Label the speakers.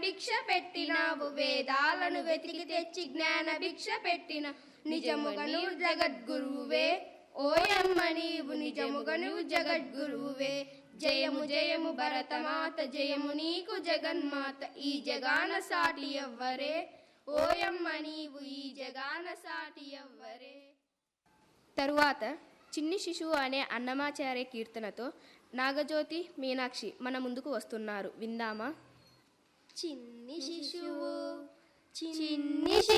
Speaker 1: భిక్ష పెట్టినావు వేదాలను వెతికి తెచ్చి జ్ఞాన భిక్ష పెట్టిన నిజముగా నువ్వు జగద్గురువే ఓయమ్మ నీవు నిజముగా నువ్వు జగద్గురువే జయము జయము భరతమాత జయము నీకు జగన్మాత ఈ జగాన సాటి ఎవ్వరే ఓయమ్మ నీవు ఈ జగాన సాటి ఎవ్వరే తరువాత చిన్ని శిశువు అనే అన్నమాచార్య కీర్తనతో నాగజ్యోతి మీనాక్షి మన ముందుకు వస్తున్నారు విందామా
Speaker 2: చిన్ని శిశువు చిన్ని శిశువు